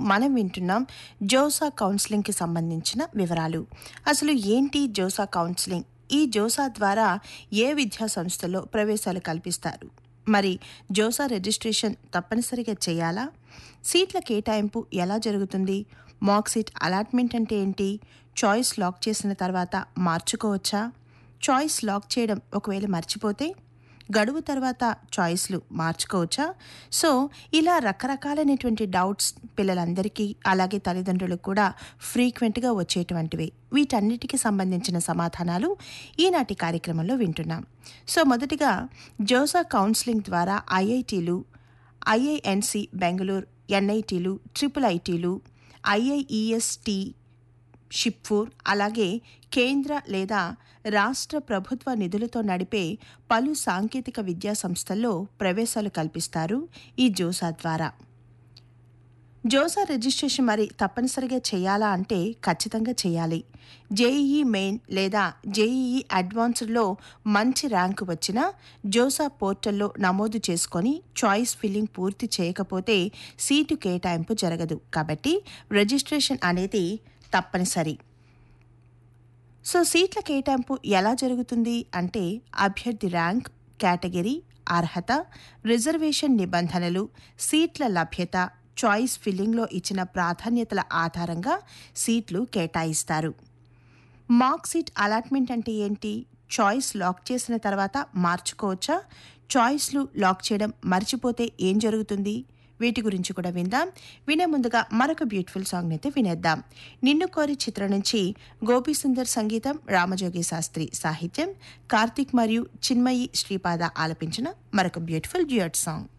మనం వింటున్నాం జోసా కౌన్సిలింగ్కి సంబంధించిన వివరాలు అసలు ఏంటి జోసా కౌన్సిలింగ్ ఈ జోసా ద్వారా ఏ విద్యా సంస్థల్లో ప్రవేశాలు కల్పిస్తారు మరి జోసా రిజిస్ట్రేషన్ తప్పనిసరిగా చేయాలా సీట్ల కేటాయింపు ఎలా జరుగుతుంది మాక్ సీట్ అలాట్మెంట్ అంటే ఏంటి చాయిస్ లాక్ చేసిన తర్వాత మార్చుకోవచ్చా చాయిస్ లాక్ చేయడం ఒకవేళ మర్చిపోతే గడువు తర్వాత చాయిస్లు మార్చుకోవచ్చా సో ఇలా రకరకాలైనటువంటి డౌట్స్ పిల్లలందరికీ అలాగే తల్లిదండ్రులకు కూడా ఫ్రీక్వెంట్గా వచ్చేటువంటివి వీటన్నిటికీ సంబంధించిన సమాధానాలు ఈనాటి కార్యక్రమంలో వింటున్నాం సో మొదటిగా జోసా కౌన్సిలింగ్ ద్వారా ఐఐటీలు ఐఐఎన్సి బెంగళూరు ఎన్ఐటీలు ట్రిపుల్ ఐటీలు ఐఐఈఎస్టీ షిప్ఫూర్ అలాగే కేంద్ర లేదా రాష్ట్ర ప్రభుత్వ నిధులతో నడిపే పలు సాంకేతిక విద్యా సంస్థల్లో ప్రవేశాలు కల్పిస్తారు ఈ జోసా ద్వారా జోసా రిజిస్ట్రేషన్ మరి తప్పనిసరిగా చేయాలా అంటే ఖచ్చితంగా చేయాలి జేఈఈ మెయిన్ లేదా జేఈఈ అడ్వాన్స్డ్లో మంచి ర్యాంకు వచ్చినా జోసా పోర్టల్లో నమోదు చేసుకొని చాయిస్ ఫిల్లింగ్ పూర్తి చేయకపోతే సీటు కేటాయింపు జరగదు కాబట్టి రిజిస్ట్రేషన్ అనేది తప్పనిసరి సో సీట్ల కేటాయింపు ఎలా జరుగుతుంది అంటే అభ్యర్థి ర్యాంక్ కేటగిరీ అర్హత రిజర్వేషన్ నిబంధనలు సీట్ల లభ్యత చాయిస్ ఫిల్లింగ్లో ఇచ్చిన ప్రాధాన్యతల ఆధారంగా సీట్లు కేటాయిస్తారు మార్క్ సీట్ అలాట్మెంట్ అంటే ఏంటి చాయిస్ లాక్ చేసిన తర్వాత మార్చుకోవచ్చా చాయిస్లు లాక్ చేయడం మర్చిపోతే ఏం జరుగుతుంది వీటి గురించి కూడా విందాం వినే ముందుగా మరొక బ్యూటిఫుల్ సాంగ్ అయితే వినేద్దాం నిన్ను కోరి చిత్రం నుంచి గోపీ సుందర్ సంగీతం రామజోగి శాస్త్రి సాహిత్యం కార్తిక్ మరియు చిన్మయి శ్రీపాద ఆలపించిన మరొక బ్యూటిఫుల్ డ్యూయట్ సాంగ్